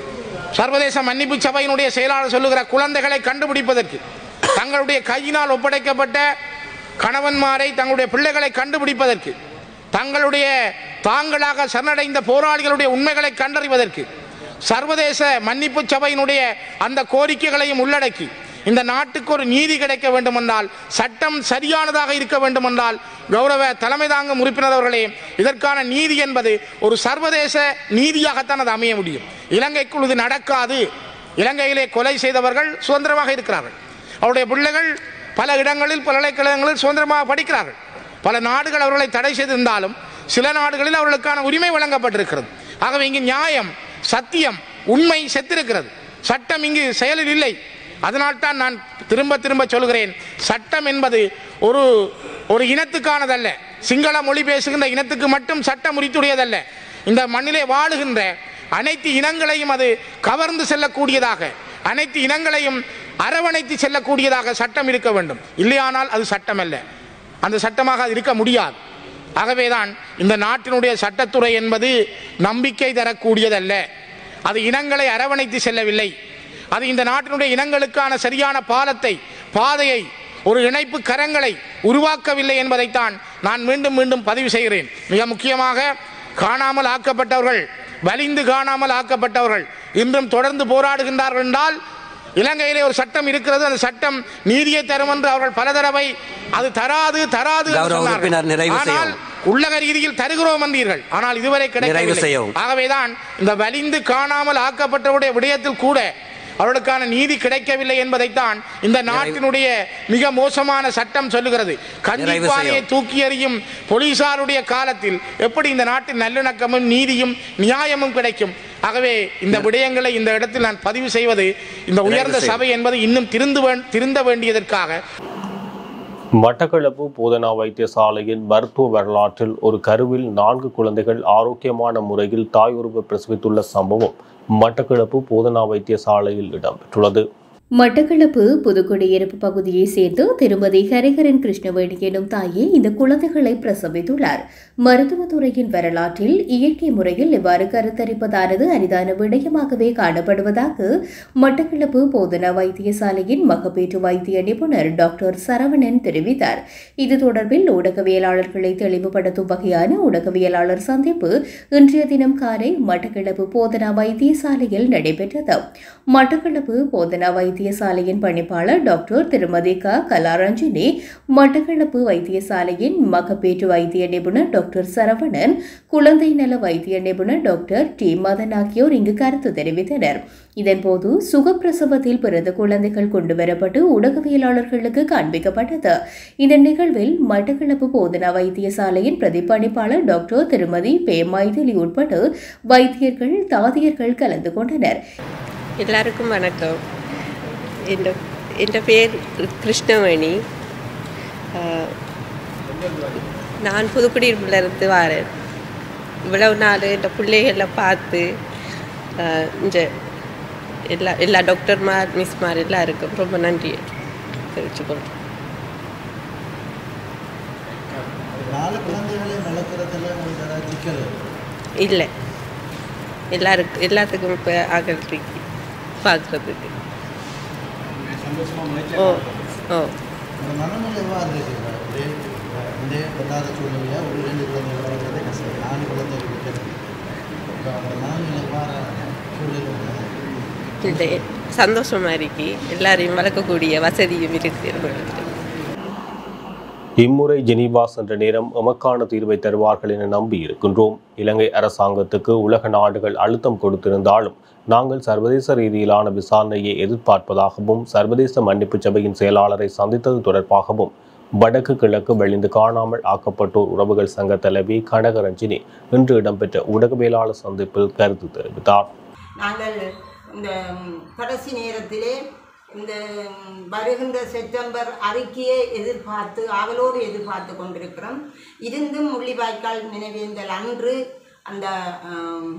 Speaker 5: சர்வதேச மன்னிப்பு சபையினுடைய செயலாளர் சொல்லுகிற குழந்தைகளை கண்டுபிடிப்பதற்கு தங்களுடைய கையினால் ஒப்படைக்கப்பட்ட கணவன்மாரை தங்களுடைய பிள்ளைகளை கண்டுபிடிப்பதற்கு தங்களுடைய தாங்களாக சரணடைந்த போராளிகளுடைய உண்மைகளை கண்டறிவதற்கு சர்வதேச மன்னிப்பு சபையினுடைய அந்த கோரிக்கைகளையும் உள்ளடக்கி இந்த நாட்டுக்கு ஒரு நீதி கிடைக்க வேண்டுமென்றால் சட்டம் சரியானதாக இருக்க வேண்டுமென்றால் கௌரவ தலைமை தாங்கும் உறுப்பினர் அவர்களே இதற்கான நீதி என்பது ஒரு சர்வதேச நீதியாகத்தான் அது அமைய முடியும் இலங்கைக்குள் இது நடக்காது இலங்கையிலே கொலை செய்தவர்கள் சுதந்திரமாக இருக்கிறார்கள் அவருடைய பிள்ளைகள் பல இடங்களில் பல்கலைக்கழகங்களில் சுதந்திரமாக படிக்கிறார்கள் பல நாடுகள் அவர்களை தடை செய்திருந்தாலும் சில நாடுகளில் அவர்களுக்கான உரிமை வழங்கப்பட்டிருக்கிறது ஆகவே இங்கு நியாயம் சத்தியம் உண்மை செத்திருக்கிறது சட்டம் இங்கு செயலில் இல்லை அதனால்தான் நான் திரும்ப திரும்ப சொல்கிறேன் சட்டம் என்பது ஒரு ஒரு இனத்துக்கானதல்ல சிங்கள மொழி பேசுகின்ற இனத்துக்கு மட்டும் சட்டம் உரித்துடையதல்ல இந்த மண்ணிலே வாழுகின்ற அனைத்து இனங்களையும் அது கவர்ந்து செல்லக்கூடியதாக அனைத்து இனங்களையும் அரவணைத்து செல்லக்கூடியதாக சட்டம் இருக்க வேண்டும் இல்லையானால் அது சட்டம் அல்ல அந்த சட்டமாக அது இருக்க முடியாது ஆகவேதான் இந்த நாட்டினுடைய சட்டத்துறை என்பது நம்பிக்கை தரக்கூடியதல்ல அது இனங்களை அரவணைத்து செல்லவில்லை அது இந்த நாட்டினுடைய இனங்களுக்கான சரியான பாலத்தை பாதையை ஒரு இணைப்பு கரங்களை உருவாக்கவில்லை என்பதைத்தான் நான் மீண்டும் மீண்டும் பதிவு செய்கிறேன் மிக முக்கியமாக காணாமல் ஆக்கப்பட்டவர்கள் வலிந்து காணாமல் ஆக்கப்பட்டவர்கள் இன்றும் தொடர்ந்து போராடுகின்றார்கள் என்றால் இலங்கையிலே ஒரு சட்டம் இருக்கிறது அந்த சட்டம் நீதியை தரும் என்று அவர்கள் பல தடவை அது தராது தராது என்று
Speaker 4: கௌரவ
Speaker 5: சொன்னார்கள்.
Speaker 4: உறுப்பினர் நிறைவு
Speaker 5: ஆனால்
Speaker 4: செய்யவும்.
Speaker 5: உள்ளக ரீதியில் தருகிறோம் என்றீர்கள் ஆனால் இதுவரை
Speaker 4: நிறைவு
Speaker 5: கிடைக்கவில்லை
Speaker 4: செய்யவும்.
Speaker 5: ஆகவேதான் இந்த வலிந்து காணாமல் ஆக்கப்பட்டவருடைய விடயத்தில் கூட அவர்களுக்கான நீதி கிடைக்கவில்லை என்பதைத்தான் இந்த நாட்டினுடைய மிக மோசமான சட்டம் சொல்லுகிறது கண்டிப்பானையை தூக்கி எறியும் போலீசாருடைய காலத்தில் எப்படி இந்த நாட்டின் நல்லிணக்கமும் நீதியும் நியாயமும் கிடைக்கும் ஆகவே இந்த விடயங்களை இந்த இடத்தில் நான் பதிவு செய்வது இந்த உயர்ந்த சபை என்பது இன்னும் திருந்து வே- திருந்த வேண்டியதற்காக
Speaker 2: மட்டக்களப்பு போதனா வைத்தியசாலையின் மருத்துவ வரலாற்றில் ஒரு கருவில் நான்கு குழந்தைகள் ஆரோக்கியமான முறையில் தாயுறவு பிரசவித்துள்ள சம்பவம் மட்டக்களப்பு போதனா வைத்தியசாலையில் இடம்பெற்றுள்ளது
Speaker 1: மட்டக்களப்பு புதுக்குடியிருப்பு பகுதியை சேர்ந்து திருமதி ஹரிஹரன் கிருஷ்ணவேணி எனும் தாயே இந்த குழந்தைகளை பிரசவித்துள்ளார் மருத்துவத்துறையின் வரலாற்றில் இயற்கை முறையில் இவ்வாறு கருத்தரிப்பதானது அரிதான விடயமாகவே காணப்படுவதாக மட்டக்களப்பு போதனா வைத்தியசாலையின் மகப்பேற்று வைத்திய நிபுணர் டாக்டர் சரவணன் தெரிவித்தார் இது தொடர்பில் ஊடகவியலாளர்களை தெளிவுபடுத்தும் வகையான ஊடகவியலாளர் சந்திப்பு இன்றைய தினம் காலை மட்டக்களப்பு போதனா வைத்தியசாலையில் நடைபெற்றது மட்டக்களப்பு போதனா வைத்தியசாலையின் பணிப்பாளர் டாக்டர் திருமதி க கலாரஞ்சினி மட்டக்களப்பு வைத்தியசாலையின் மகப்பேற்று வைத்திய நிபுணர் டாக்டர் சரவணன் குழந்தை நல வைத்திய நிபுணர் டாக்டர் டி மதன் ஆகியோர் இங்கு கருத்து தெரிவித்தனர் இதன்போது சுகப்பிரசவத்தில் பிறந்த குழந்தைகள் கொண்டுவரப்பட்டு ஊடகவியலாளர்களுக்கு காண்பிக்கப்பட்டது இந்த நிகழ்வில் மட்டக்களப்பு போதனா வைத்தியசாலையின் பிரதிப்பணிப்பாளர் டாக்டர் திருமதி பே மைதிலி உட்பட வைத்தியர்கள் தாதியர்கள் கலந்து கொண்டனர்
Speaker 4: எல்லாருக்கும் வணக்கம் என் என் பேர் கிருஷ்ணவேணி ஆஹ், நான் புதுக்குடியிருப்புல இருந்து வரேன் இவ்வளவு நாள் இந்த பிள்ளைகளை பார்த்து ஆஹ், இந்த எல்லா எல்லா டாக்டர்மார் மிஸ்மார் எல்லாருக்கும் ரொம்ப நன்றி தெரிவிச்சுக்கொள்கிறேன்
Speaker 6: நாலு குழந்தைகளை வளர்க்குறதுல உங்களுக்கு ஏதாவது சிக்கல்
Speaker 4: இல்லை எல்லாருக்கும் எல்லாத்துக்கும் இப்போ ஆகிறதுக்கு பார்க்குறதுக்கு ஓ ஓ
Speaker 6: உங்களோட மனநிலை எவ்வாறு இருக்குது இதே இதே பொருளாதார சூழ்நிலையாக ஒரு ரெண்டு குழந்தைகள் வளர்க்குறதே கஷ்டம் நாலு குழந்தைகள் இருக்கிறது இப்போ உங்களோட மனநிலை எவ்வாறு சூழ்நிலை உள்ளது?
Speaker 4: இல்லை சந்தோஷமாக இருக்கு எல்லாரையும் வளர்க்கக்கூடிய வசதியும் இருக்குது எங்களுக்கு
Speaker 2: இம்முறை ஜெனீவா சென்ற நேரம் எமக்கான தீர்வை தருவார்கள் என நம்பி இருக்கின்றோம் இலங்கை அரசாங்கத்துக்கு உலக நாடுகள் அழுத்தம் கொடுத்திருந்தாலும் நாங்கள் சர்வதேச ரீதியிலான விசாரணையை எதிர்பார்ப்பதாகவும் சர்வதேச மன்னிப்பு சபையின் செயலாளரை சந்தித்தது தொடர்பாகவும் வடக்கு கிழக்கு வெளிந்து காணாமல் ஆக்கப்பட்டோர் உறவுகள் சங்க தலைவி கனகரஞ்சினி இன்று இடம்பெற்ற ஊடகவியலாளர் சந்திப்பில் கருத்து தெரிவித்தார்
Speaker 7: நாங்கள் இந்த ம், கடைசி நேரத்திலே இந்த ம், வருகின்ற செப்டம்பர் அறிக்கையை எதிர்பார்த்து ஆவலோடு எதிர்பார்த்து கொண்டிருக்கிறோம் இருந்தும் முள்ளிவாய்க்கால் நினைவேந்தல் அன்று அந்த ஆம்,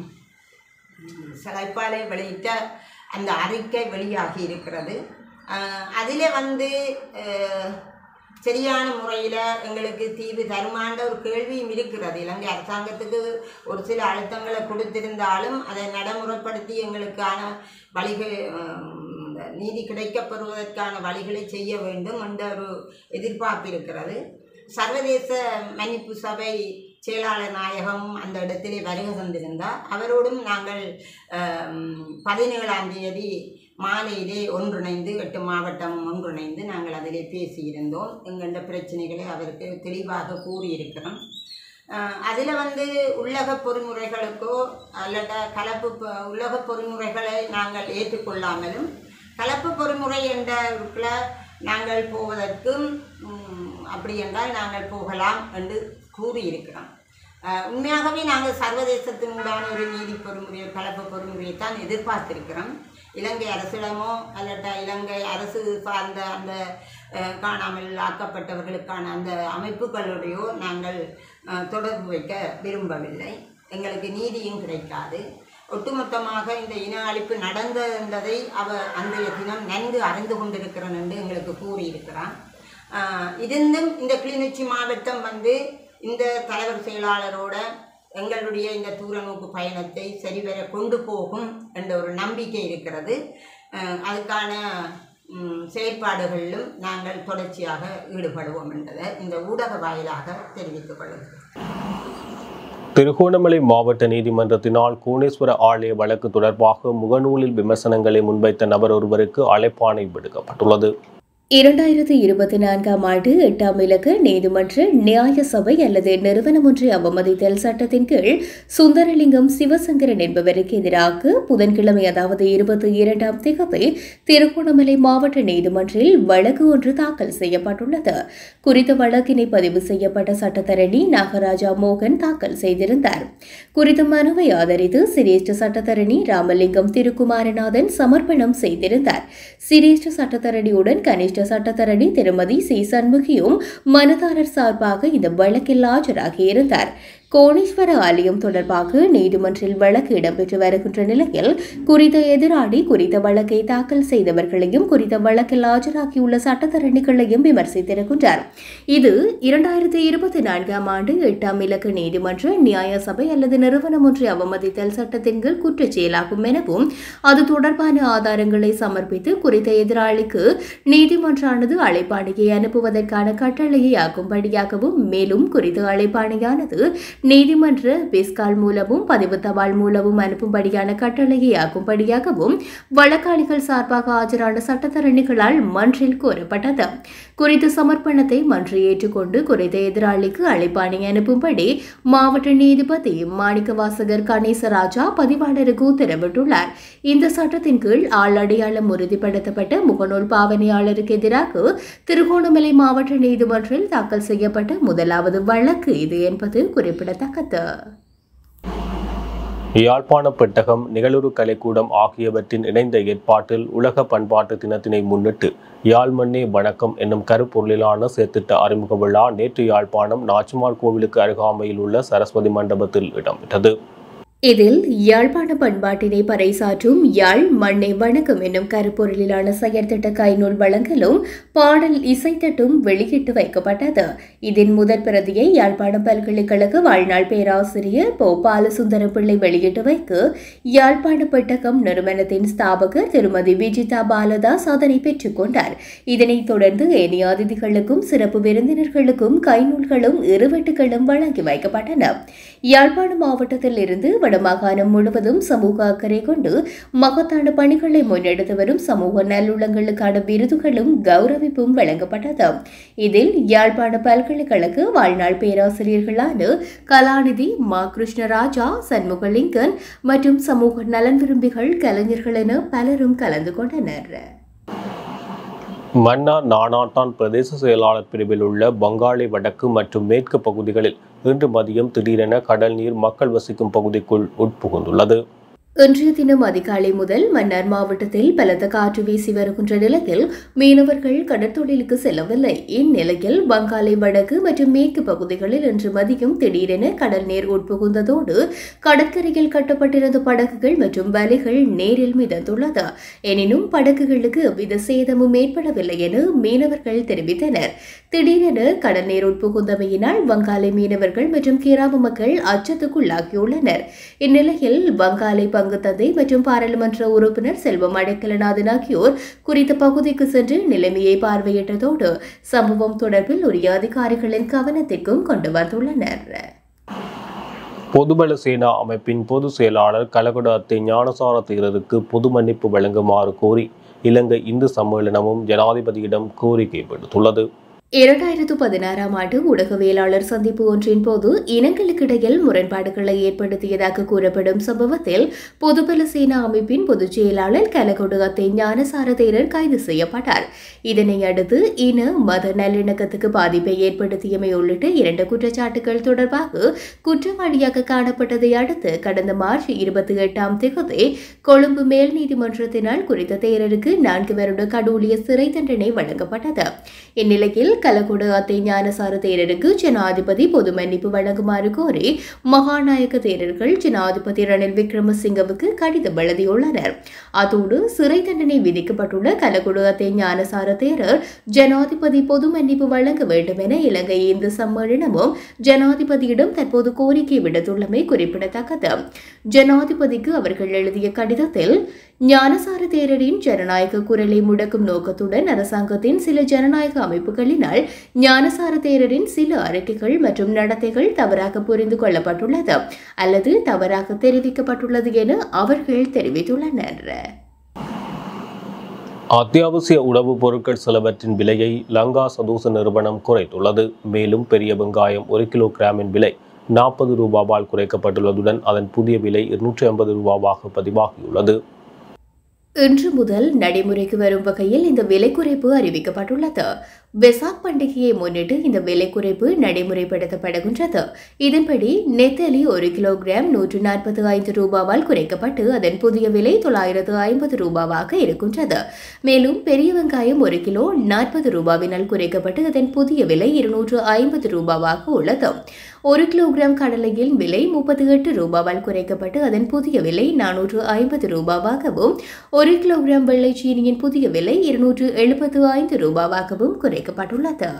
Speaker 7: சலைப்பாலை வெளியிட்ட அந்த அறிக்கை வெளியாகி இருக்கிறது அதில் வந்து அஹ், சரியான முறையில் எங்களுக்கு தீர்வு தருமான்ற ஒரு கேள்வியும் இருக்கிறது இலங்கை அரசாங்கத்துக்கு ஒரு சில அழுத்தங்களை கொடுத்திருந்தாலும் அதை நடைமுறைப்படுத்தி எங்களுக்கான வழிகள் ஹம், இந்த நீதி கிடைக்கப்பெறுவதற்கான வழிகளை செய்ய வேண்டும் என்ற ஒரு எதிர்பார்ப்பு இருக்கிறது சர்வதேச மன்னிப்பு சபை செயலாளர் நாயகம் அந்த இடத்திலே வருகை தந்திருந்தார் அவரோடும் நாங்கள் ஹம், பதினேழாம் தேதி மாலையிலே ஒன்றிணைந்து எட்டு மாவட்டம் ஒன்றிணைந்து நாங்கள் அதிலே பேசியிருந்தோம் எங்கள்ட பிரச்சனைகளை அவருக்கு தெளிவாக கூறியிருக்கிறோம் அதில் வந்து உள்ளக பொறிமுறைகளுக்கோ அல்லது கலப்பு பொ- உள்ளக பொறிமுறைகளை நாங்கள் ஏற்றுக்கொள்ளாமலும் கலப்பு பொறிமுறை என்ற இதுக்குள்ள நாங்கள் போவதற்கும் ம், அப்படி என்றால் நாங்கள் போகலாம் என்று கூறியிருக்கிறோம் அஹ், உண்மையாகவே நாங்கள் சர்வதேசத்தினூடான ஒரு நீதி பொறிமுறை கலப்பு பொறிமுறையை தான் எதிர்பார்த்திருக்கிறோம் இலங்கை அரசிடமோ அல்லட்ட இலங்கை அரசு சார்ந்த அந்த அஹ், காணாமல் ஆக்கப்பட்டவர்களுக்கான அந்த அமைப்புகளுடையோ நாங்கள் அஹ், தொடர்பு வைக்க விரும்பவில்லை எங்களுக்கு நீதியும் கிடைக்காது ஒட்டுமொத்தமாக இந்த இன அழிப்பு நடந்தது என்பதை அவ அன்றைய தினம் நன்கு அறிந்து கொண்டிருக்கிறேன் என்று எங்களுக்கு கூறியிருக்கிறான் ஆஹ் இருந்தும் இந்த கிளிநொச்சி மாவட்டம் வந்து இந்த தலைவர் செயலாளரோட எங்களுடைய இந்த தூரநோக்கு பயணத்தை சரிவர கொண்டு போகும் என்ற ஒரு நம்பிக்கை இருக்கிறது ஆஹ் அதுக்கான ம், செயற்பாடுகளிலும் நாங்கள் தொடர்ச்சியாக ஈடுபடுவோம் என்பதை இந்த ஊடக வாயிலாக தெரிவித்துக் கொள்கிறேன்
Speaker 2: திருகோணமலை மாவட்ட நீதிமன்றத்தினால் கோணேஸ்வர ஆலய வழக்கு தொடர்பாக முகநூலில் விமர்சனங்களை முன்வைத்த நபர் ஒருவருக்கு அழைப்பாணை விடுக்கப்பட்டுள்ளது
Speaker 1: இரண்டாயிரத்தி இருபத்தி நான்காம் ஆண்டு எட்டாம் இலக்க நீதிமன்ற நியாய சபை அல்லது நிறுவனம் ஒன்றை அவமதித்தல் சட்டத்தின் கீழ் சுந்தரலிங்கம் சிவசங்கரன் என்பவருக்கு எதிராக புதன்கிழமை அதாவது இருபத்தி இரண்டாம் திகதி திருகோணமலை மாவட்ட நீதிமன்றில் வழக்கு ஒன்று தாக்கல் செய்யப்பட்டுள்ளது குறித்த வழக்கினை பதிவு செய்யப்பட்ட சட்டத்தரணி நாகராஜா மோகன் தாக்கல் செய்திருந்தார் குறித்த மனுவை ஆதரித்து சிரேஷ்ட சட்டத்தரணி ராமலிங்கம் திருக்குமாரநாதன் சமர்ப்பணம் செய்திருந்தார் சிரேஷ்ட சட்டத்தரணியுடன் கனிஷ்ட சட்டத்தரணி திருமதி சி சண்முகியும் மனுதாரர் சார்பாக இந்த வழக்கில் ஆஜராகியிருந்தார் கோணேஸ்வர ஆலயம் தொடர்பாக நீதிமன்றில் வழக்கு இடம்பெற்று வருகின்ற நிலையில் குறித்த எதிராளி குறித்த வழக்கை தாக்கல் செய்தவர்களையும் குறித்த வழக்கில் ஆஜராகியுள்ள சட்டத்தரணிகளையும் விமர்சித்திருக்கின்றார் இது இரண்டாயிரத்தி இருபத்தி நான்காம் ஆண்டு எட்டாம் இலக்க நீதிமன்ற நியாய சபை அல்லது நிறுவனம் ஒன்றை அவமதித்தல் சட்டத்தின் கீழ் குற்றச் செயலாகும் எனவும் அது தொடர்பான ஆதாரங்களை சமர்ப்பித்து குறித்த எதிராளிக்கு நீதிமன்றானது அழைப்பாணியை அனுப்புவதற்கான கட்டளையை ஆக்கும்படியாகவும் மேலும் குறித்த அழைப்பாணியானது நீதிமன்ற பெஸ்கால் மூலமும் பதிவு தபால் மூலமும் அனுப்பும்படியான கட்டளையை ஆக்கும்படியாகவும் வழக்காளிகள் சார்பாக ஆஜரான சட்டத்தரணிகளால் மன்றில் கோரப்பட்டது குறித்த சமர்ப்பணத்தை மன்று ஏற்றுக்கொண்டு குறித்த எதிராளிக்கு அழைப்பாணை அனுப்பும்படி மாவட்ட நீதிபதி மாணிக்கவாசகர் கணேசராஜா பதிவாளருக்கு உத்தரவிட்டுள்ளார் இந்த சட்டத்தின் கீழ் ஆள் அடையாளம் உறுதிப்படுத்தப்பட்ட முகநூல் பாவனையாளருக்கு எதிராக திருகோணமலை மாவட்ட நீதிமன்றில் தாக்கல் செய்யப்பட்ட முதலாவது வழக்கு இது என்பது குறிப்பிடத்தக்கது
Speaker 2: யாழ்ப்பாண பெட்டகம் நிகழுறு கலைக்கூடம் ஆகியவற்றின் இணைந்த ஏற்பாட்டில் உலக பண்பாட்டு தினத்தினை முன்னிட்டு யாழ் மண்ணே வணக்கம் என்னும் கருப்பொருளிலான சேர்த்திட்ட அறிமுக விழா நேற்று யாழ்ப்பாணம் நாச்சிமாள் கோவிலுக்கு அருகாமையில் உள்ள சரஸ்வதி மண்டபத்தில் இடம்பெற்றது
Speaker 1: இதில் யாழ்ப்பாண பண்பாட்டினை பறைசாற்றும் யாழ் மண்ணை வணக்கம் என்னும் கருப்பொருளிலான செயற்திட்ட கைநூல் வழங்கலும் பாடல் இசைத்தட்டும் வெளியிட்டு வைக்கப்பட்டது இதன் முதற் பிரதியை யாழ்ப்பாணம் பல்கலைக்கழக வாழ்நாள் பேராசிரியர் போ பாலசுந்தர பிள்ளை வெளியிட்டு வைக்க யாழ்ப்பாண பெட்டகம் நிறுவனத்தின் ஸ்தாபகர் திருமதி விஜிதா பாலதாஸ் அதனை பெற்றுக்கொண்டார் இதனைத் தொடர்ந்து ஏனைய அதிதிகளுக்கும் சிறப்பு விருந்தினர்களுக்கும் கைநூல்களும் இருவெட்டுகளும் வழங்கி வைக்கப்பட்டன யாழ்ப்பாணம் மாவட்டத்தில் இருந்து வடமாகாணம் முழுவதும் சமூக அக்கறை கொண்டு மகத்தான பணிகளை முன்னெடுத்து வரும் சமூக நல்லுள்ளங்களுக்கான விருதுகளும் கௌரவிப்பும் வழங்கப்பட்டது இதில் யாழ்ப்பாண பல்கலைக்கழக வாழ்நாள் பேராசிரியர்களான கலாநிதி மா கிருஷ்ணராஜா சண்முகலிங்கன் மற்றும் சமூக நலன் விரும்பிகள் கலைஞர்கள் என பலரும் கலந்து கொண்டனர்
Speaker 2: மன்னார் நானாட்டான் பிரதேச செயலாளர் பிரிவில் உள்ள பங்காளி வடக்கு மற்றும் மேற்கு பகுதிகளில் இன்று மதியம் திடீரென கடல் நீர் மக்கள் வசிக்கும் பகுதிக்குள் உட்புகுந்துள்ளது
Speaker 1: இன்றைய தினம் அதிகாலை முதல் மன்னார் மாவட்டத்தில் பலத்த காற்று வீசி வருகின்ற நிலையில் மீனவர்கள் கடற்தொழிலுக்கு செல்லவில்லை இந்நிலையில் வங்காளை வடக்கு மற்றும் மேற்கு பகுதிகளில் இன்று மதியம் திடீரென கடல் நீர் உட்புகுந்ததோடு கடற்கரையில் கட்டப்பட்டிருந்த படகுகள் மற்றும் வலைகள் நேரில் மிதந்துள்ளது எனினும் படகுகளுக்கு எவ்வித சேதமும் ஏற்படவில்லை என மீனவர்கள் தெரிவித்தனர் திடீரென கடல் நீர் உட்புகுந்தமையினால் வங்காளை மீனவர்கள் மற்றும் கிராம மக்கள் அச்சத்துக்குள்ளாகியுள்ளனர் இந்நிலையில் வங்காளை பங்கு தந்தை மற்றும் பாராளுமன்ற உறுப்பினர் செல்வம் அடைக்கலநாதன் ஆகியோர் குறித்த பகுதிக்கு சென்று நிலைமையை பார்வையிட்டதோடு சம்பவம் தொடர்பில் உரிய அதிகாரிகளின் கவனத்திற்கும் கொண்டு வந்துள்ளனர்
Speaker 2: பொதுபல சேனா அமைப்பின் பொதுச் செயலாளர் கலகுட அத்தை ஞானசார தேரருக்கு பொது மன்னிப்பு வழங்குமாறு கோரி இலங்கை இந்து சம்மேளனமும் ஜனாதிபதியிடம் கோரிக்கை விடுத்துள்ளது
Speaker 1: இரண்டாயிரத்து பதினாறாம் ஆண்டு ஊடகவியலாளர் சந்திப்பு ஒன்றின் போது இனங்களுக்கிடையில் முரண்பாடுகளை ஏற்படுத்தியதாக கூறப்படும் சம்பவத்தில் பொதுபல சேனா அமைப்பின் பொதுச் செயலாளர் கலகொடு அத்தை ஞானசார தேரர் கைது செய்யப்பட்டார் இதனை அடுத்து இன மத நல்லிணக்கத்துக்கு பாதிப்பை ஏற்படுத்தியமை உள்ளிட்ட இரண்டு குற்றச்சாட்டுகள் தொடர்பாக குற்றவாளியாக காணப்பட்டதை அடுத்து கடந்த மார்ச் இருபத்தி எட்டாம் தேதி கொழும்பு மேல் நீதிமன்றத்தினால் குறித்த தேரருக்கு நான்கு வருட கடூழிய சிறை தண்டனை வழங்கப்பட்டது இந்நிலையில் கலகுடு அத்தை ஞானசார தேரருக்கு ஜனாதிபதி பொது மன்னிப்பு வழங்குமாறு கோரி மகாநாயக்க தேரர்கள் ஜனாதிபதி ரணில் விக்ரமசிங்கவுக்கு கடிதம் எழுதியுள்ளனர் அதோடு சிறை தண்டனை விதிக்கப்பட்டுள்ள கலகுடு அத்தை ஞானசார தேரர் ஜனாதிபதி பொது மன்னிப்பு வழங்க வேண்டும் என இலங்கை இந்து சம்மேளனமும் ஜனாதிபதியிடம் தற்போது கோரிக்கை விடுத்துள்ளமை குறிப்பிடத்தக்கது ஜனாதிபதிக்கு அவர்கள் எழுதிய கடிதத்தில் ஞானசார தேரரின் ஜனநாயக குரலை முடக்கும் நோக்கத்துடன் அரசாங்கத்தின் சில ஜனநாயக அமைப்புகளினால் ஞானசார தேரரின் சில அறிக்கைகள் மற்றும் நடத்தைகள் தவறாக புரிந்து கொள்ளப்பட்டுள்ளது அல்லது தவறாக தெரிவிக்கப்பட்டுள்ளது என அவர்கள் தெரிவித்துள்ளனர்
Speaker 2: அத்தியாவசிய உணவுப் பொருட்கள் சிலவற்றின் விலையை லங்கா சதூச நிறுவனம் குறைத்துள்ளது மேலும் பெரிய வெங்காயம் ஒரு கிலோ கிராமின் விலை நாற்பது ரூபாவால் குறைக்கப்பட்டுள்ளதுடன் அதன் புதிய விலை இருநூற்றி ஐம்பது ரூபாவாக பதிவாகியுள்ளது
Speaker 1: இன்று முதல் நடைமுறைக்கு வரும் வகையில் இந்த விலை குறைப்பு அறிவிக்கப்பட்டுள்ளது வெசாக் பண்டிகையை முன்னிட்டு இந்த விலை குறைப்பு நடைமுறைப்படுத்தப்படுகின்றது இதன்படி நெத்தலி ஒரு கிலோகிராம் நூற்று நாற்பத்தி ஐந்து ரூபாவால் குறைக்கப்பட்டு அதன் புதிய விலை தொள்ளாயிரத்து ஐம்பது ரூபாவாக இருக்கின்றது மேலும் பெரிய வெங்காயம் ஒரு கிலோ நாற்பது ரூபாவினால் குறைக்கப்பட்டு அதன் புதிய விலை இருநூற்று ஐம்பது ரூபாவாக உள்ளது ஒரு கிலோகிராம் கடலையின் விலை முப்பத்தி எட்டு ரூபாவால் குறைக்கப்பட்டு அதன் புதிய விலை நானூற்று ஐம்பது ரூபாவாகவும் ஒரு கிலோகிராம் வெள்ளை சீனியின் புதிய விலை இருநூற்று எழுபத்து ஐந்து ரூபாவாகவும் குறைக்கப்பட்டுள்ளது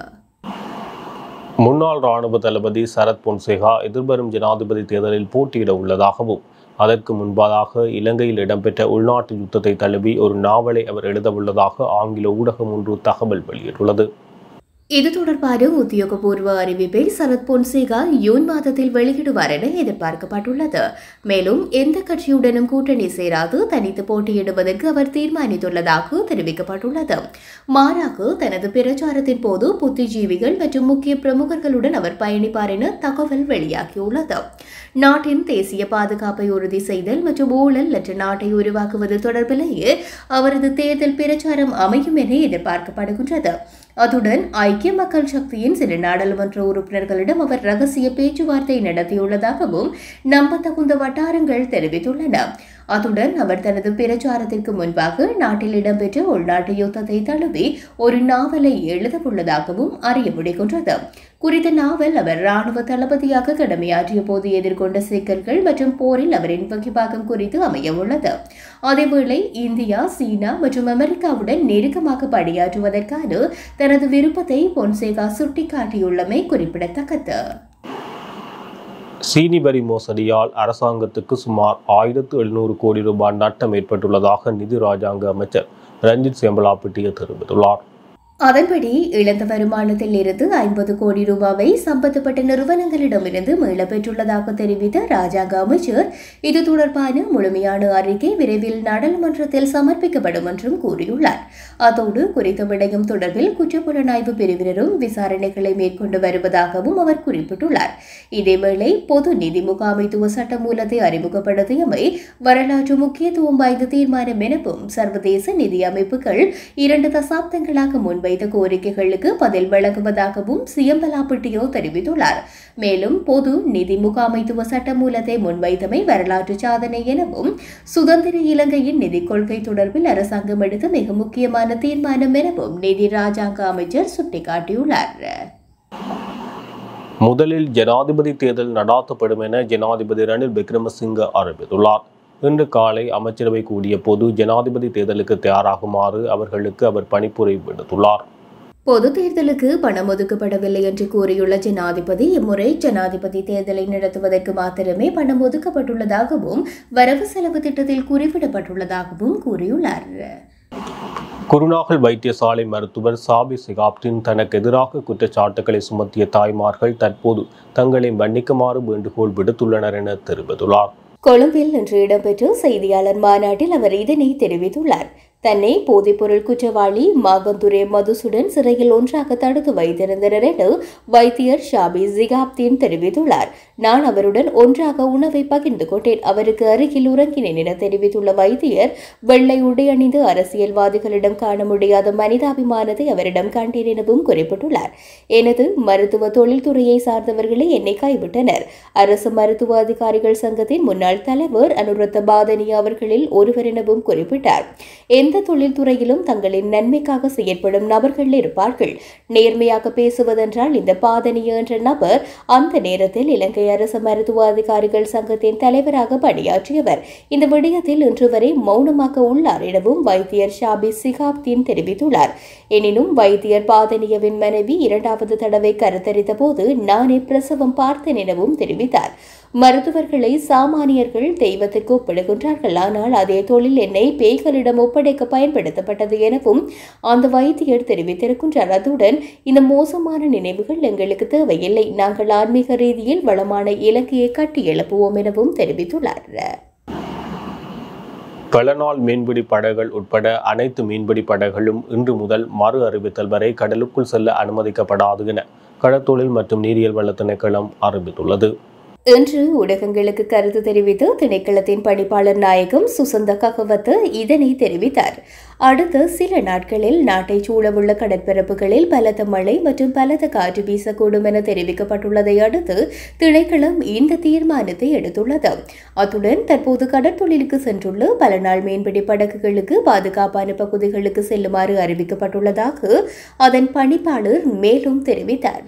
Speaker 2: முன்னாள் ராணுவ தளபதி சரத் பொன்சேகா எதிர்வரும் ஜனாதிபதி தேர்தலில் போட்டியிட உள்ளதாகவும் அதற்கு முன்பதாக இலங்கையில் இடம்பெற்ற உள்நாட்டு யுத்தத்தை தழுவி ஒரு நாவலை அவர் எழுதவுள்ளதாக ஆங்கில ஊடகம் ஒன்று தகவல் வெளியிட்டுள்ளது
Speaker 1: இது தொடர்பான உத்தியோகபூர்வ அறிவிப்பை சரத் பொன்சேகா ஜூன் மாதத்தில் வெளியிடுவார் என எதிர்பார்க்கப்பட்டுள்ளது மேலும் எந்த கட்சியுடனும் கூட்டணி சேராது தனித்து போட்டியிடுவதற்கு அவர் தீர்மானித்துள்ளதாக தெரிவிக்கப்பட்டுள்ளது மாறாக தனது பிரச்சாரத்தின் போது புத்திஜீவிகள் மற்றும் முக்கிய பிரமுகர்களுடன் அவர் பயணிப்பார் என தகவல் வெளியாகியுள்ளது நாட்டின் தேசிய பாதுகாப்பை உறுதி செய்தல் மற்றும் ஊழல் அற்ற நாட்டை உருவாக்குவது தொடர்பிலேயே அவரது தேர்தல் பிரச்சாரம் அமையும் என எதிர்பார்க்கப்படுகின்றது அத்துடன் ஐக்கிய மக்கள் சக்தியின் சில நாடாளுமன்ற உறுப்பினர்களிடம் அவர் ரகசிய பேச்சுவார்த்தை நடத்தியுள்ளதாகவும் நம்பத்தகுந்த வட்டாரங்கள் தெரிவித்துள்ளன அத்துடன் அவர் தனது பிரச்சாரத்திற்கு முன்பாக நாட்டில் இடம்பெற்ற உள்நாட்டு யுத்தத்தை தழுவி ஒரு நாவலை எழுதவுள்ளதாகவும் அறிய முடிகின்றது குறித்த நாவல் அவர் ராணுவ தளபதியாக கடமையாற்றிய போது எதிர்கொண்ட சிக்கல்கள் மற்றும் போரில் அவரின் வகிபாகம் குறித்து அமையவுள்ளது அதேவேளை இந்தியா சீனா மற்றும் அமெரிக்காவுடன் நெருக்கமாக பணியாற்றுவதற்கான தனது விருப்பத்தை பொன்சேகா சுட்டிக்காட்டியுள்ளமை குறிப்பிடத்தக்கது
Speaker 2: சீனி வரி மோசடியால் அரசாங்கத்துக்கு சுமார் ஆயிரத்து எழுநூறு கோடி ரூபாய் நட்டம் ஏற்பட்டுள்ளதாக நிதி ராஜாங்க அமைச்சர் ரஞ்சித் செம்பலாப்பிட்டிய தெரிவித்துள்ளார்
Speaker 1: அதன்படி இழந்த வருமானத்தில் இருந்து ஐம்பது கோடி ரூபாவை சம்பந்தப்பட்ட நிறுவனங்களிடமிருந்து மீளப் பெற்றுள்ளதாக தெரிவித்த ராஜாங்க அமைச்சர் இது தொடர்பான முழுமையான அறிக்கை விரைவில் நாடாளுமன்றத்தில் சமர்ப்பிக்கப்படும் என்றும் கூறியுள்ளார் அதோடு குறித்த விடயம் தொடர்பில் குற்றப்புலனாய்வு பிரிவினரும் விசாரணைகளை மேற்கொண்டு வருவதாகவும் அவர் குறிப்பிட்டுள்ளார் இதேவேளை பொது நிதி முகாமைத்துவ சட்டமூலத்தை அறிமுகப்படுத்தியமை வரலாற்று முக்கியத்துவம் வாய்ந்த தீர்மானம் எனவும் சர்வதேச நிதி அமைப்புகள் இரண்டு தசாப்தங்களாக முன்வைத்த கோரிக்கைகளுக்கு பதில் வழங்குவதாகவும் சியம்பலாப்பிட்டியோ தெரிவித்துள்ளார் மேலும் பொது நிதி முகாமைத்துவ சட்டமூலத்தை முன்வைத்தமை வரலாற்று சாதனை எனவும் சுதந்திர இலங்கையின் நிதிக் கொள்கை தொடர்பில் அரசாங்கம் எடுத்த மிக முக்கியமான தீர்மானம் எனவும் நிதி ராஜாங்க அமைச்சர் சுட்டிக்காட்டியுள்ளார்
Speaker 2: முதலில் ஜனாதிபதி தேர்தல் நடாத்தப்படும் என ஜனாதிபதி ரணில் விக்ரமசிங்க அறிவித்துள்ளார் இன்று காலை அமைச்சரவை கூடிய போது ஜனாதிபதி தேர்தலுக்கு தயாராகுமாறு அவர்களுக்கு அவர் பணிப்புரை விடுத்துள்ளார்
Speaker 1: பொது தேர்தலுக்கு பணம் ஒதுக்கப்படவில்லை என்று கூறியுள்ள ஜனாதிபதி இம்முறை ஜனாதிபதி தேர்தலை நடத்துவதற்கு மாத்திரமே பணம் ஒதுக்கப்பட்டுள்ளதாகவும் வரவு செலவு திட்டத்தில் குறிப்பிடப்பட்டுள்ளதாகவும் கூறியுள்ளார்
Speaker 2: குருநாகல் வைத்தியசாலை மருத்துவர் சாபி சிகாப்டின் தனக்கு எதிராக குற்றச்சாட்டுகளை சுமத்திய தாய்மார்கள் தற்போது தங்களை மன்னிக்குமாறு வேண்டுகோள் விடுத்துள்ளனர் என தெரிவித்துள்ளார்
Speaker 1: கொழும்பில் இன்று இடம்பெற்ற செய்தியாளர் மாநாட்டில் அவர் இதனை தெரிவித்துள்ளார் தன்னை போதைப்பொருள் குற்றவாளி மாகந்துரே மதுசுடன் சிறையில் ஒன்றாக தடுத்து வைத்திருந்தனர் என வைத்தியர் ஷாபி ஜிகாப்தீன் தெரிவித்துள்ளார் நான் அவருடன் ஒன்றாக உணவை பகிர்ந்து கொண்டேன் அவருக்கு அருகில் உறங்கினேன் என தெரிவித்துள்ள வைத்தியர் வெள்ளை உடை அணிந்து அரசியல்வாதிகளிடம் காண முடியாத மனிதாபிமானத்தை அவரிடம் கண்டேன் எனவும் குறிப்பிட்டுள்ளார் எனது மருத்துவ தொழில்துறையை சார்ந்தவர்களே என்னை கைவிட்டனர் அரசு மருத்துவ அதிகாரிகள் சங்கத்தின் முன்னாள் தலைவர் அனுரத்த பாதனி அவர்களில் ஒருவர் எனவும் குறிப்பிட்டார் எந்த தொழில்துறையிலும் தங்களின் நன்மைக்காக செயற்படும் நபர்கள் இருப்பார்கள் நேர்மையாக பேசுவதென்றால் இந்த பாதனி என்ற நபர் அந்த நேரத்தில் இலங்கை அரசு மருத்துவ அதிகாரிகள் சங்கத்தின் தலைவராக பணியாற்றியவர் இந்த விடயத்தில் இன்று வரை மௌனமாக உள்ளார் எனவும் வைத்தியர் ஷாபி சிகாப்தீன் தெரிவித்துள்ளார் எனினும் வைத்தியர் பாதனியவின் மனைவி இரண்டாவது தடவை கருத்தரித்த போது நானே பிரசவம் பார்த்தேன் எனவும் தெரிவித்தார் மருத்துவர்களை சாமானியர்கள் தெய்வத்திற்கு ஒப்பிடுகின்றார்கள் ஆனால் அதே தொழில் என்னை பேய்களிடம் ஒப்படைக்க பயன்படுத்தப்பட்டது எனவும் அந்த வைத்தியர் தெரிவித்திருக்கின்றார் அதுடன் இந்த மோசமான நினைவுகள் எங்களுக்கு தேவையில்லை நாங்கள் ஆன்மீக ரீதியில் வளமான இலங்கையை கட்டி எழுப்புவோம் எனவும் தெரிவித்துள்ளார்
Speaker 2: பல நாள் மீன்பிடி படகுகள் உட்பட அனைத்து மீன்பிடி படகுகளும் இன்று முதல் மறு அறிவித்தல் வரை கடலுக்குள் செல்ல அனுமதிக்கப்படாது என கடற்தொழில் மற்றும் நீரியல் வள திணைக்களம் அறிவித்துள்ளது
Speaker 1: இன்று ஊடகங்களுக்கு கருத்து தெரிவித்து திணைக்களத்தின் பணிப்பாளர் நாயகம் சுசந்த ககவத்து இதனை தெரிவித்தார் அடுத்த சில நாட்களில் நாட்டை சூழவுள்ள கடற்பரப்புகளில் பலத்த மழை மற்றும் பலத்த காற்று வீசக்கூடும் என தெரிவிக்கப்பட்டுள்ளதை அடுத்து திணைக்களம் இந்த தீர்மானத்தை எடுத்துள்ளது அத்துடன் தற்போது கடற்தொழிலுக்கு சென்றுள்ள பல நாள் மீன்பிடி படகுகளுக்கு பாதுகாப்பான பகுதிகளுக்கு செல்லுமாறு அறிவிக்கப்பட்டுள்ளதாக அதன் பணிப்பாளர் மேலும் தெரிவித்தார்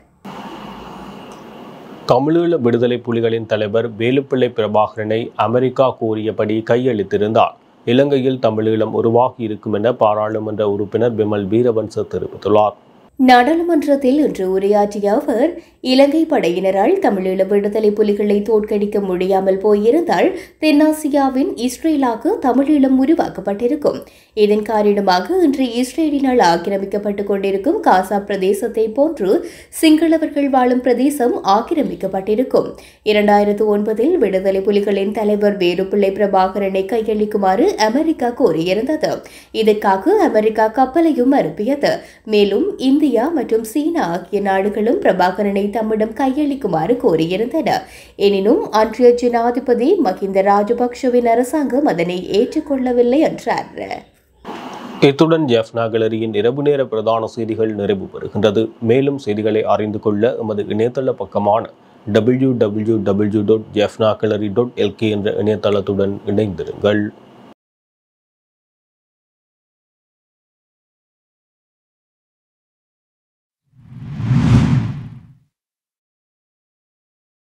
Speaker 2: தமிழீழ விடுதலை புலிகளின் தலைவர் வேலுப்பிள்ளை பிரபாகரனை அமெரிக்கா கோரியபடி கையளித்திருந்தால் இலங்கையில் தமிழீழம் உருவாகி இருக்கும் என பாராளுமன்ற உறுப்பினர் பிமல் வீரவன்ச தெரிவித்துள்ளார்
Speaker 1: நாடாளுமன்றத்தில் இன்று உரையாற்றிய அவர் இலங்கை படையினரால் தமிழீழ விடுதலை புலிகளை தோற்கடிக்க முடியாமல் போயிருந்தால் தென்னாசியாவின் இஸ்ரேலாக தமிழீழம் உருவாக்கப்பட்டிருக்கும் இதன் காரணமாக இன்று இஸ்ரேலினால் ஆக்கிரமிக்கப்பட்டுக் கொண்டிருக்கும் காசா பிரதேசத்தை போன்று சிங்களவர்கள் வாழும் பிரதேசம் ஆக்கிரமிக்கப்பட்டிருக்கும் இரண்டாயிரத்து ஒன்பதில் விடுதலை புலிகளின் தலைவர் வேலுப்பிள்ளை பிரபாகரனை கையளிக்குமாறு அமெரிக்கா கோரியிருந்தது இதற்காக அமெரிக்கா கப்பலையும் அனுப்பியது மேலும் இந்தியா மற்றும் சீனா ஆகிய நாடுகளும் பிரபாகரனை தம்மிடம் கையளிக்குமாறு கோரியிருந்தன எனினும் அன்றைய ஜனாதிபதி மஹிந்த ராஜபக்ஷவின் அரசாங்கம் அதனை ஏற்றுக்கொள்ளவில்லை என்றார்
Speaker 2: இத்துடன் ஜெஃப்னா கேலரியின் இரவு நேர பிரதான செய்திகள் நிறைவு பெறுகின்றது மேலும் செய்திகளை அறிந்து கொள்ள எமது இணையதள பக்கமான W W W dot Jaffna dot LK என்ற இணையதளத்துடன் இணைந்திருங்கள்